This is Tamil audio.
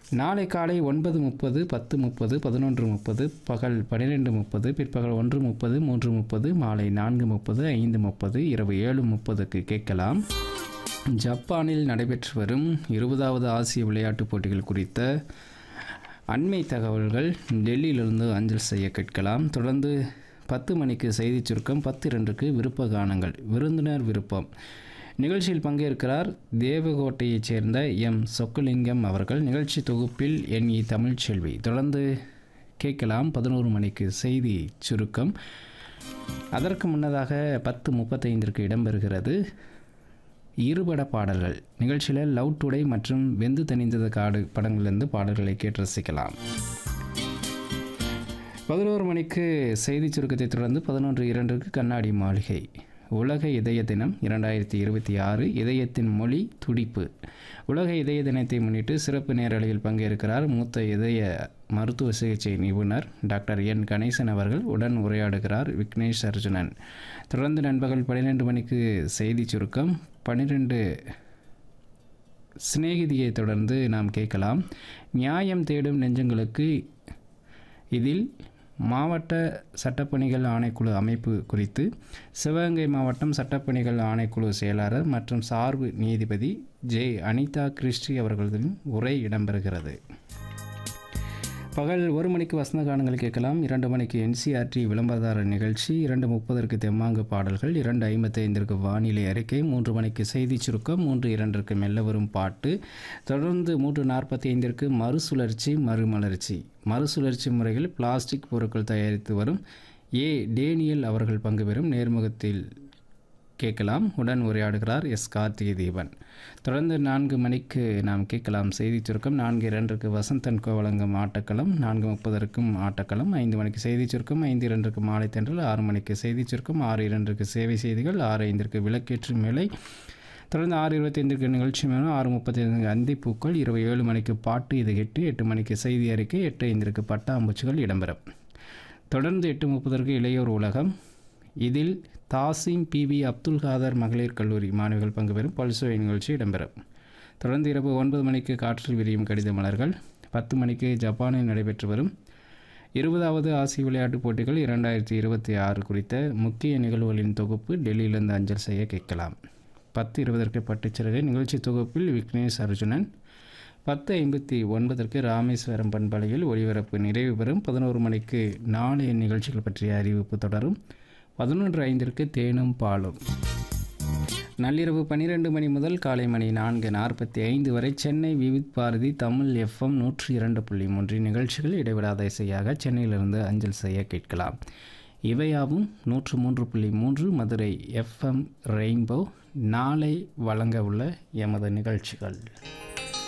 நாளை காலை ஒன்பது முப்பது பத்து முப்பது பதினொன்று முப்பது பகல் பன்னிரெண்டு முப்பது பிற்பகல் ஒன்று முப்பது மூன்று முப்பது மாலை நான்கு முப்பது ஐந்து முப்பது இரவு ஏழு முப்பதுக்கு கேட்கலாம் ஜப்பானில் நடைபெற்று வரும் இருபதாவது ஆசிய விளையாட்டுப் போட்டிகள் குறித்த அண்மை தகவல்கள் டெல்லியிலிருந்து அஞ்சல் செய்ய கேட்கலாம் தொடர்ந்து பத்து மணிக்கு செய்திச் சுருக்கம் பத்து இரண்டுக்கு விருப்ப கானங்கள் விருந்தினர் விருப்பம் நிகழ்ச்சியில் பங்கேற்கிறார் தேவகோட்டையைச் சேர்ந்த எம் சொக்கலிங்கம் அவர்கள் நிகழ்ச்சி தொகுப்பில் என் இ தமிழ்ச்செல்வி தொடர்ந்து கேட்கலாம் பதினோரு மணிக்கு செய்தி சுருக்கம் அதற்கு முன்னதாக பத்து முப்பத்தைந்திற்கு இடம்பெறுகிறது இருபட பாடல்கள் நிகழ்ச்சியில் லவ் டுடே மற்றும் வெந்து தணிந்தது காடு படங்களிலிருந்து பாடல்களை கேட்டு ரசிக்கலாம் பதினோரு மணிக்கு செய்தி சுருக்கத்தை தொடர்ந்து பதினொன்று இரண்டுக்கு கண்ணாடி மாளிகை உலக இதய தினம் இரண்டாயிரத்தி இருபத்தி ஆறு இதயத்தின் மொழி துடிப்பு உலக இதய தினத்தை முன்னிட்டு சிறப்பு நேரலையில் பங்கேற்கிறார் மூத்த இதய மருத்துவ சிகிச்சை நிபுணர் டாக்டர் என் கணேசன் அவர்கள் உடன் உரையாடுகிறார் விக்னேஷ் அர்ஜுனன் தொடர்ந்து நண்பகல் பன்னிரெண்டு மணிக்கு செய்தி சுருக்கம் பன்னிரெண்டு சிநேகிதியை தொடர்ந்து நாம் கேட்கலாம் நியாயம் தேடும் நெஞ்சங்களுக்கு இதில் மாவட்ட சட்டப்பணிகள் ஆணைக்குழு அமைப்பு குறித்து சிவகங்கை மாவட்டம் சட்டப்பணிகள் ஆணைக்குழு செயலாளர் மற்றும் சார்பு நீதிபதி ஜே அனிதா கிறிஸ்டி அவர்களின் உரை இடம்பெறுகிறது பகல் ஒரு மணிக்கு வசந்த கானங்கள் கேட்கலாம் இரண்டு மணிக்கு என்சிஆர்டி விளம்பரதார நிகழ்ச்சி இரண்டு முப்பதற்கு தெம்மாங்கு பாடல்கள் இரண்டு ஐம்பத்தி ஐந்திற்கு வானிலை அறிக்கை மூன்று மணிக்கு செய்தி சுருக்கம் மூன்று இரண்டிற்கு மெல்ல வரும் பாட்டு தொடர்ந்து மூன்று நாற்பத்தி ஐந்திற்கு மறுசுழற்சி மறுமலர்ச்சி மறுசுழற்சி முறையில் பிளாஸ்டிக் பொருட்கள் தயாரித்து வரும் ஏ டேனியல் அவர்கள் பங்கு பெறும் நேர்முகத்தில் கேட்கலாம் உடன் உரையாடுகிறார் எஸ் கார்த்திகை தீபன் தொடர்ந்து நான்கு மணிக்கு நாம் கேட்கலாம் செய்தி சுருக்கம் நான்கு இரண்டுக்கு வசந்தன் கோ வழங்கும் ஆட்டக்களம் நான்கு முப்பதற்கும் ஆட்டக்களம் ஐந்து மணிக்கு செய்தி சுருக்கம் ஐந்து இரண்டுக்கு மாலை தென்றல் ஆறு மணிக்கு செய்தி சுருக்கம் ஆறு இரண்டுக்கு சேவை செய்திகள் ஆறு ஐந்திற்கு விளக்கேற்று மேலை தொடர்ந்து ஆறு இருபத்தைந்திற்கு நிகழ்ச்சி மேலும் ஆறு முப்பத்தி ஐந்துக்கு அந்திப்பூக்கள் இரவு ஏழு மணிக்கு பாட்டு இது எட்டு எட்டு மணிக்கு செய்தி அறிக்கை எட்டு ஐந்திற்கு பட்டாம்பூச்சிகள் இடம்பெறும் தொடர்ந்து எட்டு முப்பதற்கு இளையோர் உலகம் இதில் தாசிம் பிவி அப்துல் காதர் மகளிர் கல்லூரி மாணவிகள் பங்கு பெறும் பல்சுவை நிகழ்ச்சி இடம்பெறும் தொடர்ந்து இரவு ஒன்பது மணிக்கு காற்றில் விரியும் கடித மலர்கள் பத்து மணிக்கு ஜப்பானில் நடைபெற்று வரும் இருபதாவது ஆசிய விளையாட்டுப் போட்டிகள் இரண்டாயிரத்தி இருபத்தி ஆறு குறித்த முக்கிய நிகழ்வுகளின் தொகுப்பு டெல்லியிலிருந்து அஞ்சல் செய்ய கேட்கலாம் பத்து இருபதற்கு பட்டுச்சிறகு நிகழ்ச்சி தொகுப்பில் விக்னேஷ் அர்ஜுனன் பத்து ஐம்பத்தி ஒன்பதற்கு ராமேஸ்வரம் பண்பலையில் ஒளிபரப்பு நிறைவு பெறும் பதினோரு மணிக்கு நாளைய நிகழ்ச்சிகள் பற்றிய அறிவிப்பு தொடரும் பதினொன்று ஐந்திற்கு தேனும் பாலும் நள்ளிரவு பன்னிரெண்டு மணி முதல் காலை மணி நான்கு நாற்பத்தி ஐந்து வரை சென்னை விவித் பாரதி தமிழ் எஃப்எம் நூற்றி இரண்டு புள்ளி மூன்று நிகழ்ச்சிகள் இடைவிடாத இசையாக சென்னையிலிருந்து அஞ்சல் செய்ய கேட்கலாம் இவையாவும் நூற்று மூன்று புள்ளி மூன்று மதுரை எஃப்எம் ரெயின்போ நாளை வழங்க உள்ள எமது நிகழ்ச்சிகள்